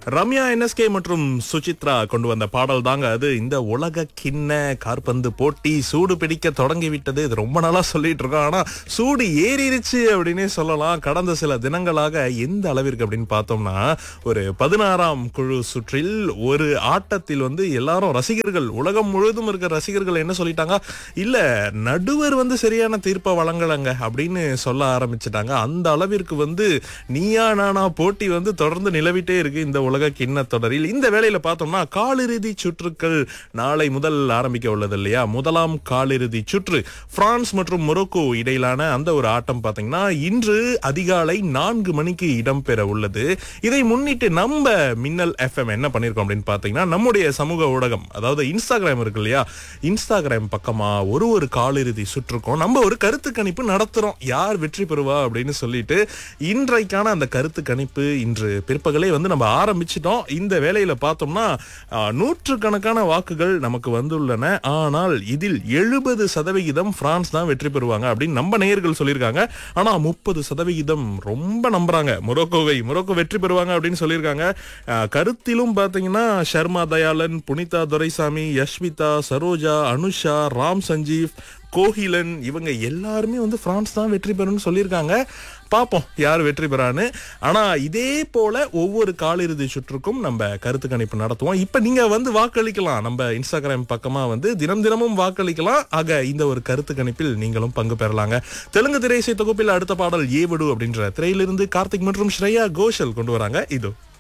Ramya NSK மற்றும் சுசித்ரா கொண்டு வந்த பாடல் தாங்க அது இந்த உலக கிண்ண காற்பந்து போட்டி சூடு பிடிக்க தொடங்கி விட்டது இது ரொம்ப நாளா சொல்லிட்டு இருக்கோம் ஆனா சூடு ஏறிடுச்சு அப்படின்னே சொல்லலாம் கடந்த சில தினங்களாக எந்த அளவிற்கு அப்படின்னு பார்த்தோம்னா ஒரு பதினாறாம் குழு சுற்றில் ஒரு ஆட்டத்தில் வந்து எல்லாரும் ரசிகர்கள் உலகம் முழுவதும் இருக்க ரசிகர்கள் என்ன சொல்லிட்டாங்க இல்ல நடுவர் வந்து சரியான தீர்ப்பை வழங்கலங்க அப்படின்னு சொல்ல ஆரம்பிச்சிட்டாங்க அந்த அளவிற்கு வந்து நீயா நானா போட்டி வந்து தொடர்ந்து நிலவிட்டே இருக்கு இந்த உலக கிண்ண தொடரில் இந்த வேளையில பார்த்தோம்னா காலிறுதி சுற்றுக்கள் நாளை முதல் ஆரம்பிக்க உள்ளது இல்லையா முதலாம் காலிறுதி சுற்று பிரான்ஸ் மற்றும் மொரோக்கோ இடையிலான அந்த ஒரு ஆட்டம் பாத்தீங்கன்னா இன்று அதிகாலை நான்கு மணிக்கு இடம்பெற உள்ளது இதை முன்னிட்டு நம்ம மின்னல் எஃப்எம் என்ன பண்ணிருக்கோம் அப்படின்னு பாத்தீங்கன்னா நம்முடைய சமூக ஊடகம் அதாவது இன்ஸ்டாகிராம் இருக்கு இல்லையா இன்ஸ்டாகிராம் பக்கமா ஒரு ஒரு காலிறுதி சுற்றுக்கும் நம்ம ஒரு கருத்து கணிப்பு நடத்துறோம் யார் வெற்றி பெறுவா அப்படின்னு சொல்லிட்டு இன்றைக்கான அந்த கருத்து கணிப்பு இன்று பிற்பகலே வந்து நம்ம ஆரம்பிச்சிட்டோம் இந்த வேலையில பார்த்தோம்னா ஆஹ், நூற்றுக்கணக்கான வாக்குகள் நமக்கு வந்துள்ளன ஆனால் இதில் எழுபது சதவிகிதம் பிரான்ஸ் தான் வெற்றி பெறுவாங்க அப்படின்னு நம்ம நேயர்கள் சொல்லியிருக்காங்க ஆனா முப்பது சதவிகிதம் ரொம்ப நம்புறாங்க மொரோக்கோவை மொரோக்கோ வெற்றி பெறுவாங்க அப்படின்னு சொல்லியிருக்காங்க ஆஹ், கருத்திலும் பாத்தீங்கன்னா ஷர்மா தயாளன் புனிதா துரைசாமி யஷ்மிதா சரோஜா அனுஷா ராம் சஞ்சீவ் கோகிலன் இவங்க எல்லாருமே வந்து பிரான்ஸ் தான் வெற்றி பெறும்னு சொல்லியிருக்காங்க பார்ப்போம் யார் வெற்றி பெறான்னு ஆனா இதே போல ஒவ்வொரு காலிறுதி சுற்றுக்கும் நம்ம கருத்து கணிப்பு நடத்துவோம் இப்ப நீங்க வந்து வாக்களிக்கலாம் நம்ம இன்ஸ்டாகிராம் பக்கமா வந்து தினம் தினமும் வாக்களிக்கலாம் ஆக இந்த ஒரு கருத்து கணிப்பில் நீங்களும் பங்கு பெறலாங்க தெலுங்கு திரைசை தொகுப்பில் அடுத்த பாடல் ஏவடு அப்படின்ற திரையிலிருந்து கார்த்திக் மற்றும் ஸ்ரேயா கோஷல் கொண்டு வராங்க இதோ